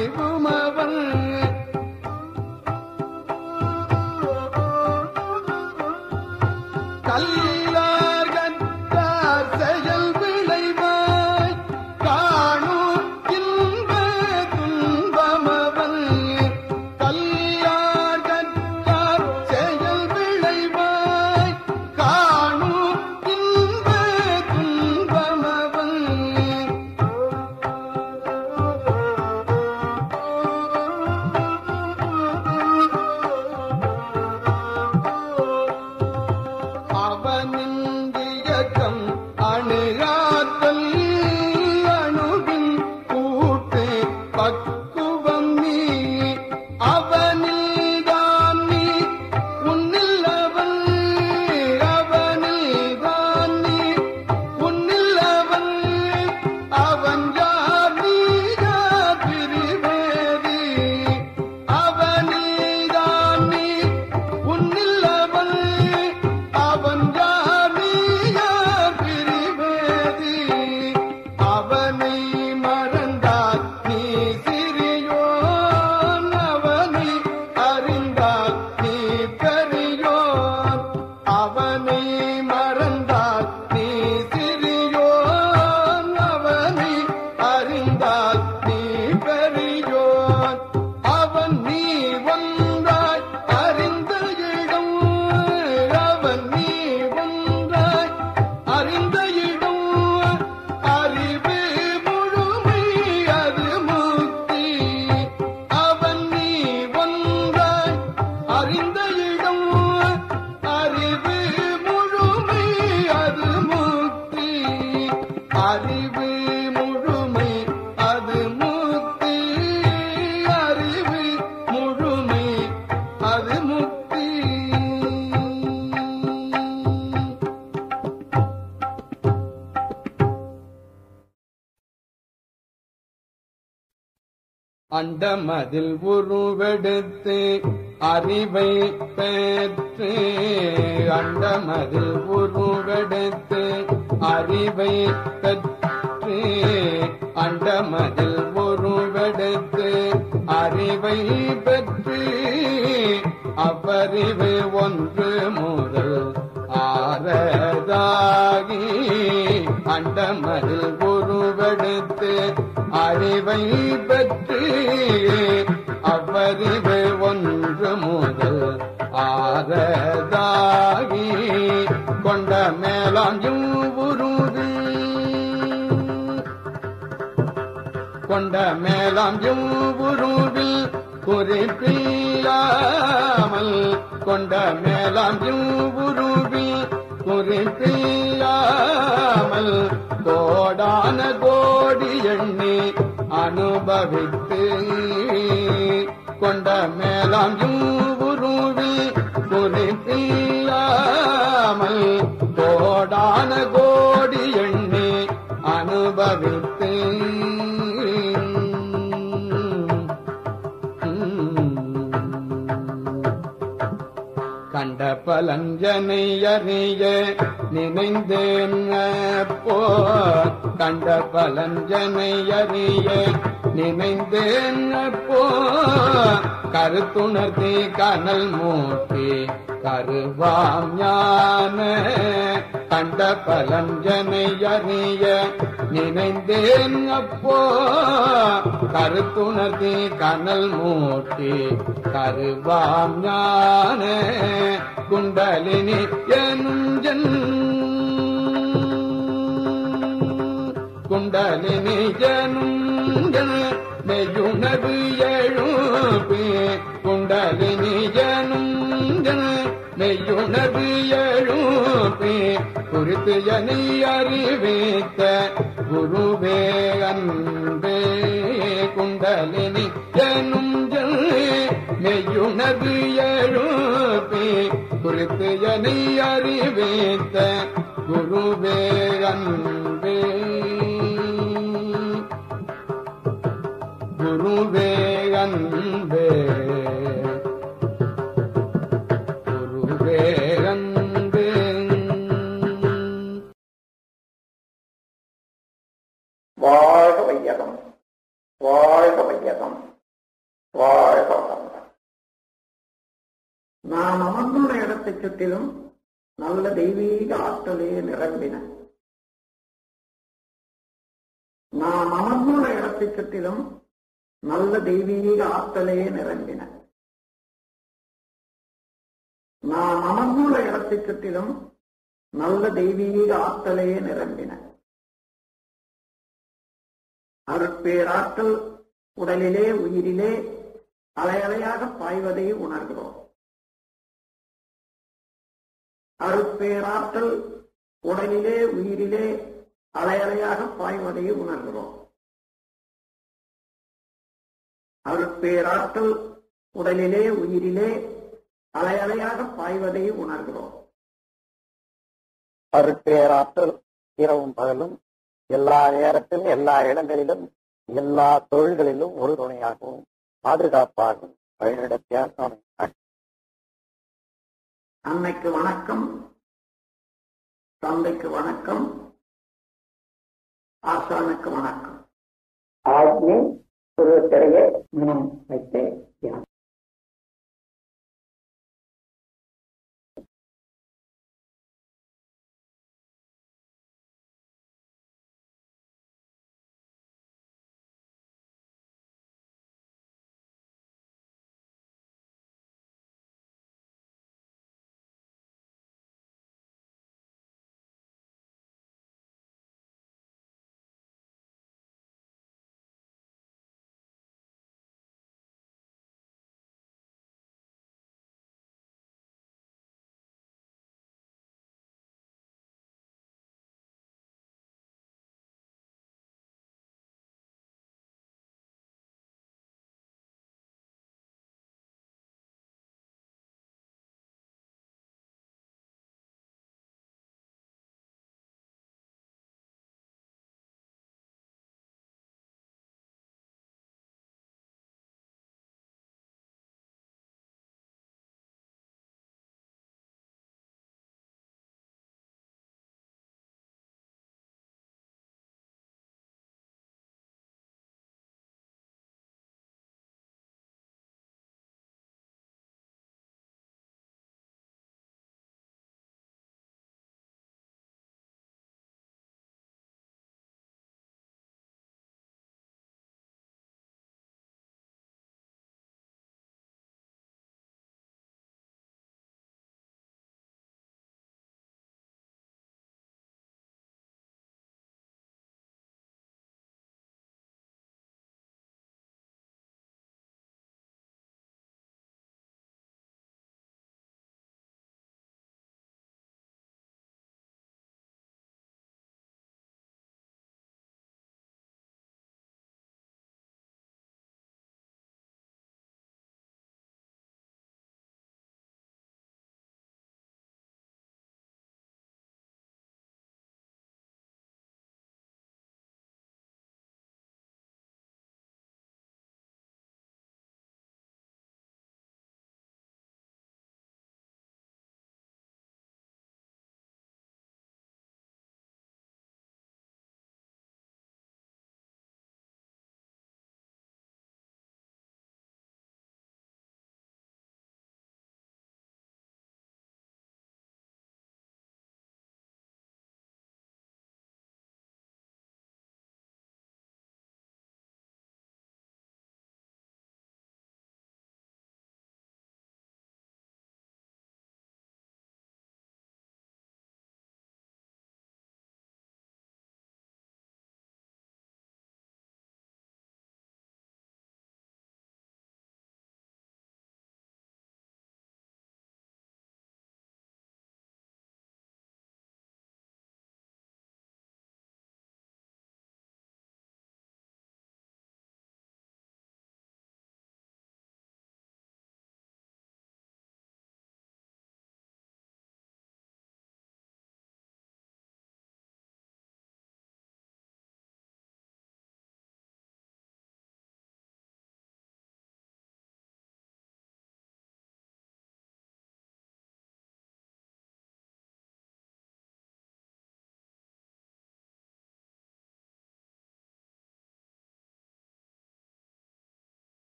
அறிவுமவன் கல்லார் கற்றார் செயல் விளைவாய் காணும் இன்ப துன்பமவன் கல்லார் கற்றார் செயல் விளைவாய் காணும் இன்ப துன்பமவன் அவனிந்தியக்கம் அணுகாத்தல் அணுகின் கூட்டு பக்குவம் நீ அவனில்தான் நீ உன்னில் அவன் அவனில்தான் நீ உன்னில் அவன் அவன் யார் நீ யார் பிரிவேதி அவனில்தான் நீ உன்னில் அவன் அவன் யார் நீ யார் பிரிவேதி அவனை மறந்தால் நீ சிறியோன் அவனை அறிந்தால் நீ பெரியோன் அவனை மறந்தால் நீ சிறியோன் அவனை அறிந்தால் நீ பெரியோன் அவன் நீ ஒன்றாய் அறிந்த இடம் அவன் நீ ஒன்றாய் அறிந்த இடம் அறிவு முழுமை அது முக்தி அவன் நீ ஒன்றாய் அறிந்த இடம் அறிவு முழுமை அது முக்தி அறிவு முழுமை அது முக்தி அறிவு முழுமை அது முக்தி அண்டமதில் உருவெடுத்து அறிவை பெற்று அண்டமதில் உருவெடுத்து அறிவை பெற்று அண்டமதில் உருவெடுத்து அறிவை பெற்று அவ்வறிவு ஒன்று முதல் ஆரதாகி அண்டமதில் உருவெடுத்து அறிவை பெற்று அவ்வறிவு ஒன்று முதல் ஆரதாகி கொண்ட மேலாம் உருது கொண்ட மேலாம் உருவில் குறிப்பில்லாமல் கொண்ட மேலாம் உருவில் குறிப்பில்லாமல் கோடான கோடி எண்ணி அனுபவித்து கொண்ட மேலாம் உருவில் குறிப்பில்லாமல் கோடான கோடி எண்ணி அனுபவித்து கண்ட பலஞ்சனை அறிய நினைந்தேன் போ கண்ட பலஞ்சனை அறிய நினைந்தேன் போ கருத்துணர்த்தி கனல் மூட்டி கருவாம் ஞான கண்ட பலஞ்சனை அறிய நினைந்தேன் அப்போ கருத்துணர்த்தி கனல் மூட்டி கருவாம் ஞான குண்டலினி எனுஞ்சன் குண்டலினி ஜனுஞ்சன் நெய்யுணர்வு எழுப்பி குண்டலினி ஜனுஞ்சன் மெய்யுணர்வு எழுப்பி குறித்து என்னை அறிவித்த குருவே அன்பே குண்டலினி எனும் மெய்யுணர்வு எழுப்பி குறித்து என்னை அறிவித்த குருவே அன்பே குருவே அன்பே குருவே அன்பே வாழ்க வையகம் வாழ்க வையகம் வாழ்க வளமுடன். நாம் அமர்ந்துள்ள இடத்தைச் சுற்றிலும் நல்ல தெய்வீக ஆற்றலே நிரம்பின நாம் அமர்ந்துள்ள இடத்தைச் சுற்றிலும் நல்ல தெய்வீக ஆற்றலே நிரம்பின நாம் அமர்ந்துள்ள இடத்தைச் சுற்றிலும் நல்ல தெய்வீக ஆற்றலே நிரம்பின அருட்பேராற்றல் உடலிலே உயிரிலே அலையலையாக பாய்வதை உணர்கிறோம் அருட்பேராற்றல் உடலிலே உயிரிலே அலையலையாக பாய்வதை உணர்கிறோம் அருட்பேராற்றல் உடலிலே உயிரிலே அலையலையாக பாய்வதை உணர்கிறோம் அருட்பேராற்றல் இரவும் பகலும் எல்லா நேரத்திலும் எல்லா இடங்களிலும் எல்லா தொழில்களிலும் ஒரு துணையாகவும் பாதுகாப்பாகவும் வழிநடத்தியாக அன்னைக்கு வணக்கம் தந்தைக்கு வணக்கம் ஆசானுக்கு வணக்கம் ஆகிய ஒரு திரையை மனம் வைத்து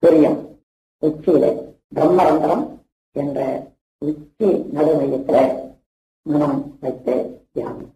தெரியும் உச்சியில பிரம்மரந்திரம் என்ற உச்சி நடுமையத்துல மனம் வைத்து தியானம்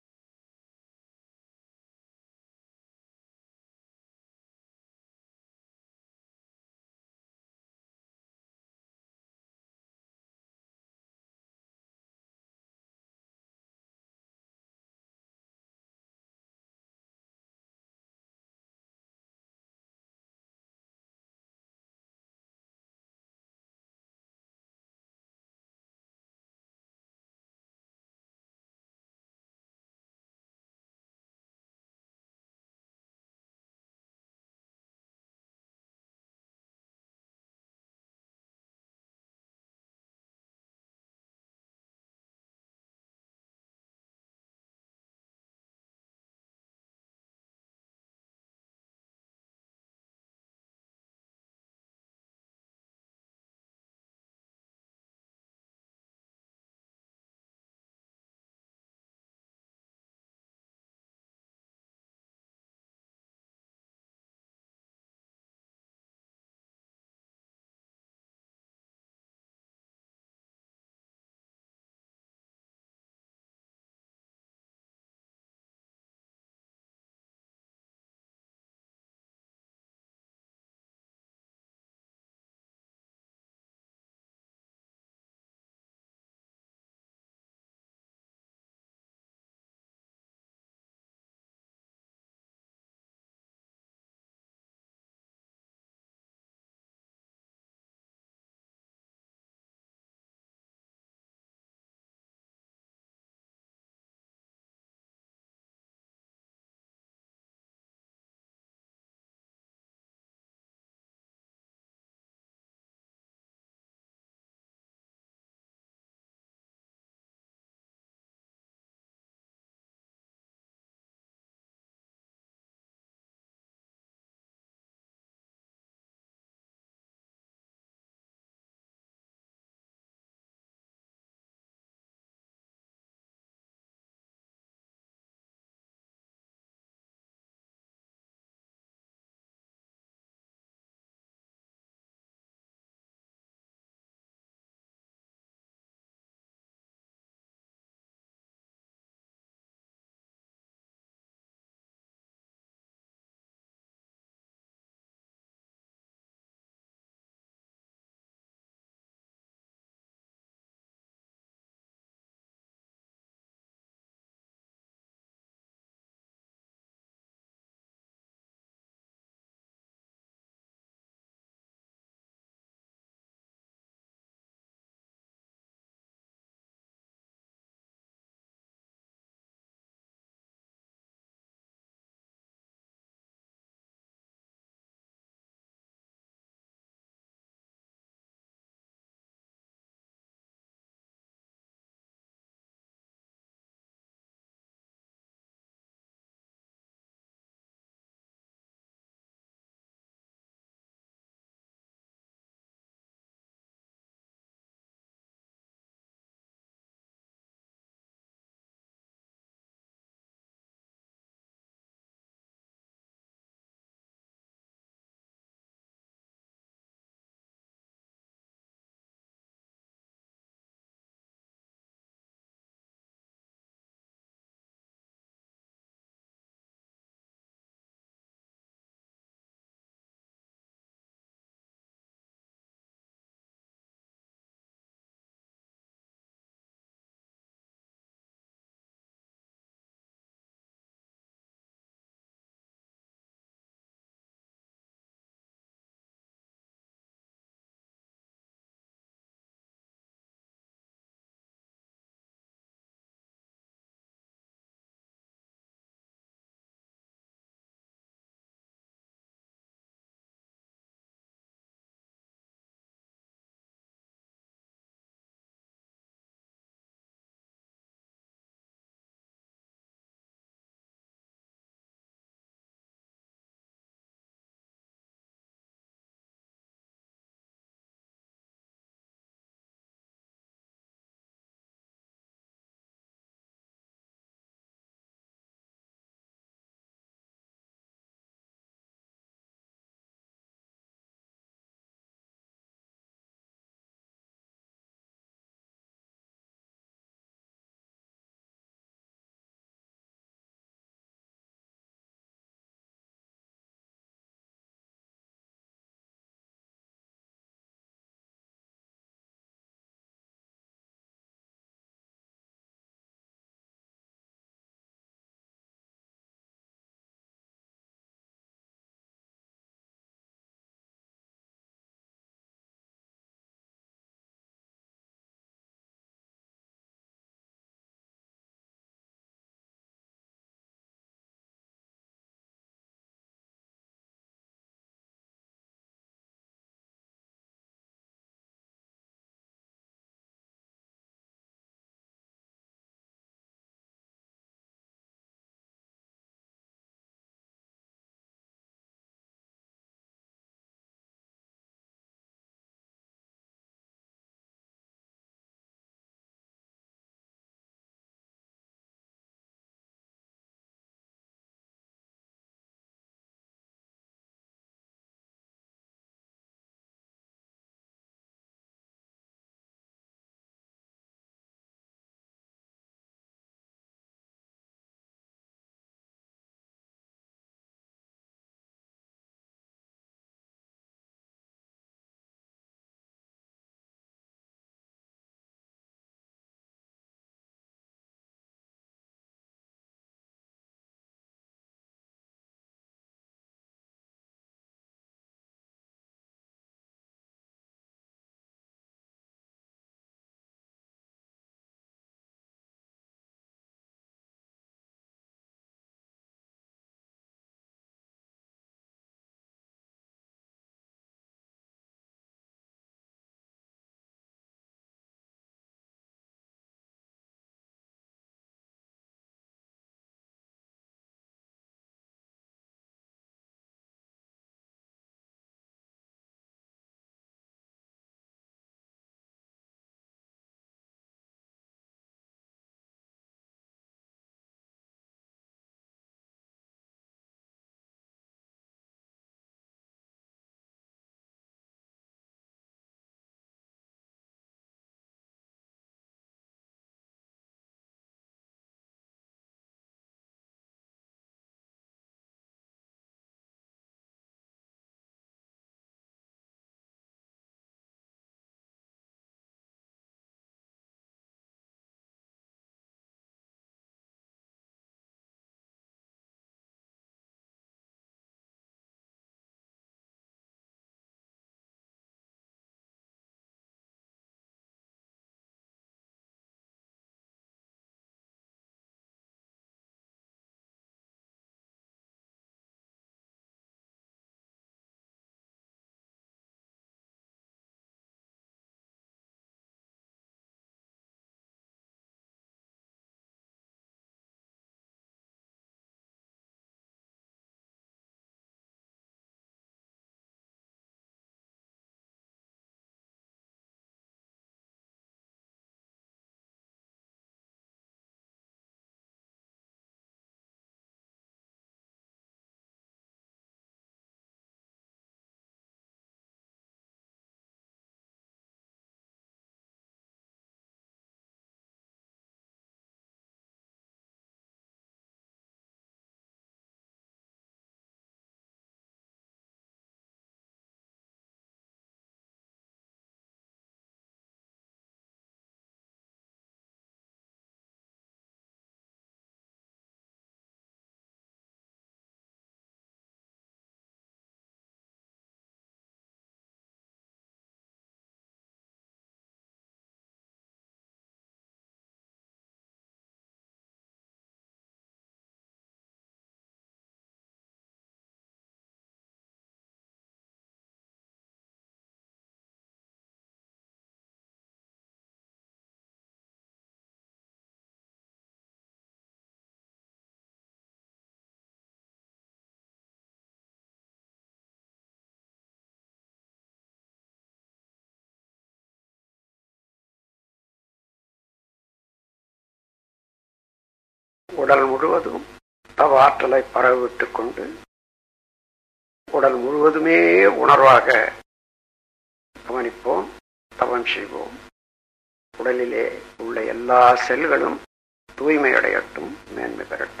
உடல் முழுவதும் தவ ஆற்றலை பரவிட்டுக் கொண்டு உடல் முழுவதுமே உணர்வாக கவனிப்போம் தவம் செய்வோம் உடலிலே உள்ள எல்லா செல்களும் தூய்மையடையட்டும் மேன்மை பெறட்டும்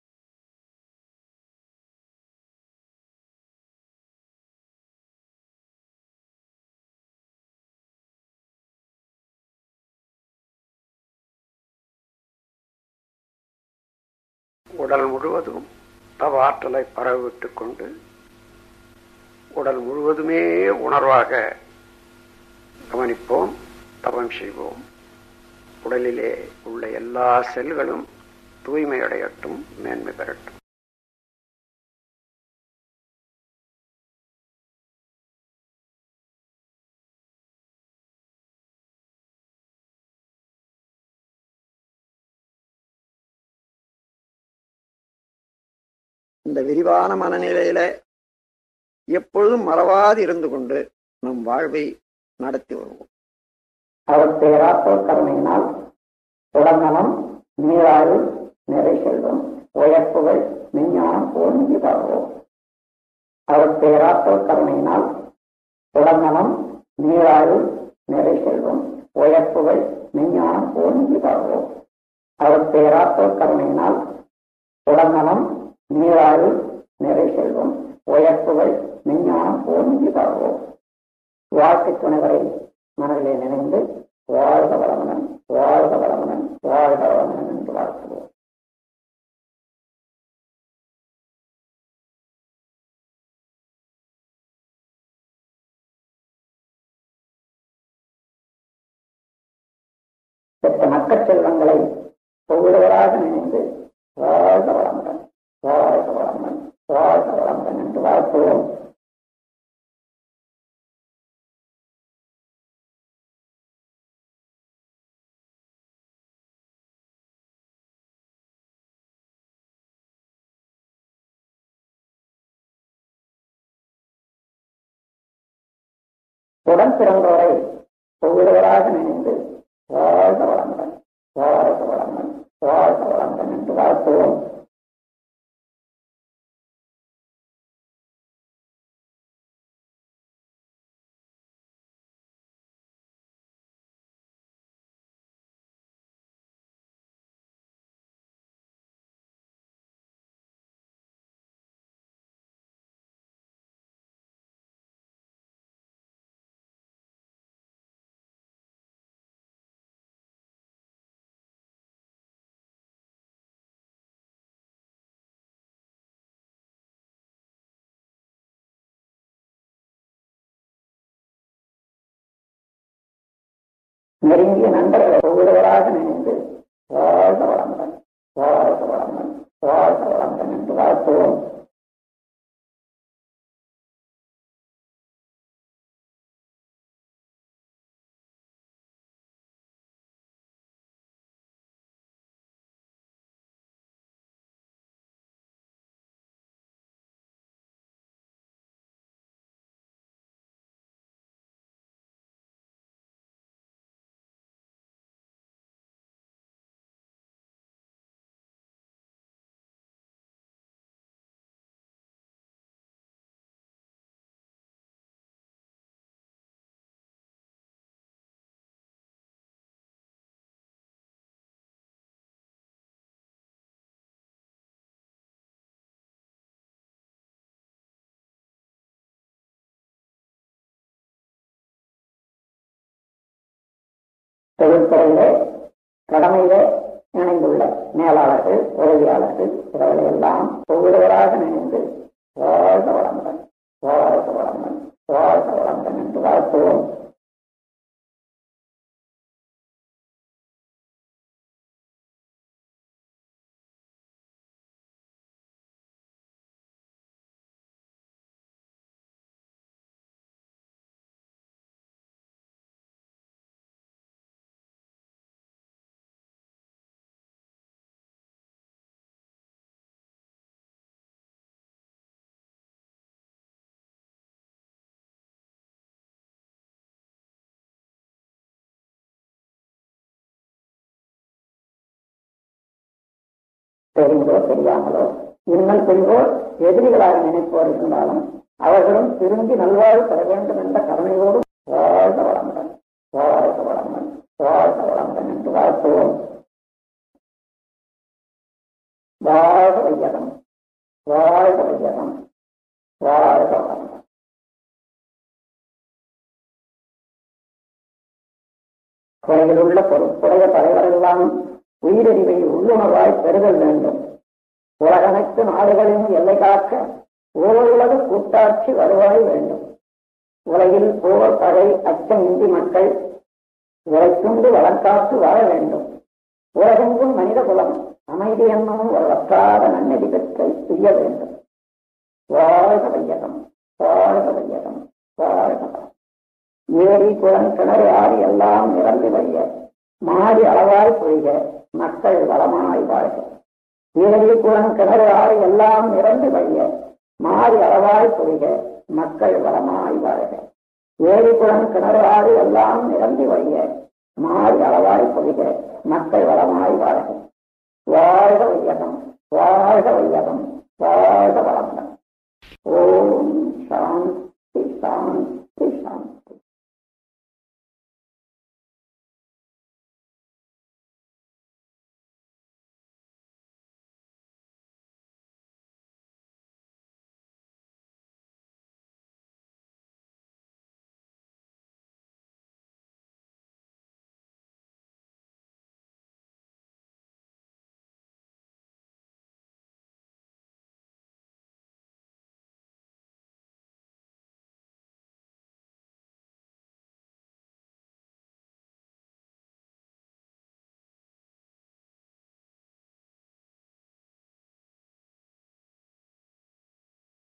உடல் முழுவதும் தவ ஆற்றலை பரவிட்டுக் கொண்டு உடல் முழுவதுமே உணர்வாக கவனிப்போம் தவம் செய்வோம் உடலிலே உள்ள எல்லா செல்களும் தூய்மையடையட்டும் மேன்மை பெறட்டும் இந்த விரிவான மனநிலையில எப்பொழுதும் மறவாது இருந்து கொண்டு நம் வாழ்வை நடத்தி வருவோம் அவர் பேராற்றல் கருணையினால் உடல்நலம் நீராறு நிறை செல்வம் உயர்ப்புகள் விஞ்ஞானம் ஓங்கி வாழ்வோம் அவர் பேராற்றல் கருணையினால் உடல்நலம் நீராறு நிறை செல்வம் உயர்ப்புகள் விஞ்ஞானம் ஓங்கி வாழ்வோம் அவர் பேராற்றல் கருணையினால் உடல்நலம் நீராறு நிறை செல்வம் உயர்ப்புகள் விஞ்ஞானம் ஓங்கி வாழ்வோம் வாழ்க்கை துணைவரை மனதிலே நினைந்து வாழ்க வளமுடன் வாழ்க வளமுடன் வாழ்க வளமுடன் என்று வாழ்த்துவோம் பெற்ற மக்கள் செல்வங்களை ஒவ்வொருவராக நினைந்து வாழ்க வளமுடன் வாழ்க வளமுடன் வாழ்க வளமுடன் என்று வாழ்த்துவோம் உடன் பிறந்தோரை ஒவ்வொருவராக நினைந்து வாழ்க வளமுடன் வாழ்க வளமுடன் வாழ்க வளமுடன் என்று வாழ்த்துவோம் நெருங்கிய நண்பர்களை ஒவ்வொருவராக நினைந்து வாழ்க வளமுடன் வாழ்க வளமுடன் வாழ்க வளமுடன் என்று வாழ்த்துவோம் தொழில்துறையிலே கடமையிலே இணைந்துள்ள மேலாளர்கள் உதவியாளர்கள் இவர்களை எல்லாம் ஒவ்வொருவராக நினைந்து வாழ்க வளமுடன் வாழ்க வளமுடன் வாழ்க வளமுடன் என்று வாழ்த்துவோம் தெரிந்தோ தெரியாமலோ இன்னல் புரிவோர் எதிரிகளாக நினைப்போர் இருந்தாலும் அவர்களும் திரும்பி நல்வாழ்வு பெற வேண்டும் என்ற கருணையோடு வாழ்க வளமுடன் வாழ்க வளமுடன் வாழ்க வளமுடன் என்று வாழ்த்துவோம் வாழ்க வையகம் வாழ்க வையகம் வாழ்க வளமுடன் உலகில் உள்ள பொறுப்புடைய தலைவரெல்லாம் உயிரறிவை உள்ளுணர்வாய் பெறுதல் வேண்டும் உலகனைத்து நாடுகளின் எல்லை காக்க ஓருலக கூட்டாட்சி வருவாய் வேண்டும் உலகில் போர் பகை அச்சமின்றி மக்கள் உரைக்குண்டு வளர்க்காத்து வாழ வேண்டும் உலகெங்கும் மனித குலம் அமைதி என்னும் ஒரு வற்றாத நன்னதி பெற்றை செய்ய வேண்டும் வாழ்க வையகம் வாழ்க வையகம் வாழ்க வளம். ஏரி குளம் கிணறு ஆறு எல்லாம் நிரம்பி வழிய மாறி அளவாய் பொய்க மக்கள் வளமாய் வாழ்க ஏரி குளம் கிணறு ஆறு எல்லாம் நிரம்பி வழிய மாறி அளவாய் பொய்க மக்கள் வளமாய் வாழ்க ஏரி குளம் கிணறு ஆறு எல்லாம் நிரம்பி வழிய மாறி அளவாய் பொய்க மக்கள் வளமாய் வாழ்க வாழ்க வையகம் வாழ்க வையகம் வாழ்க வளம்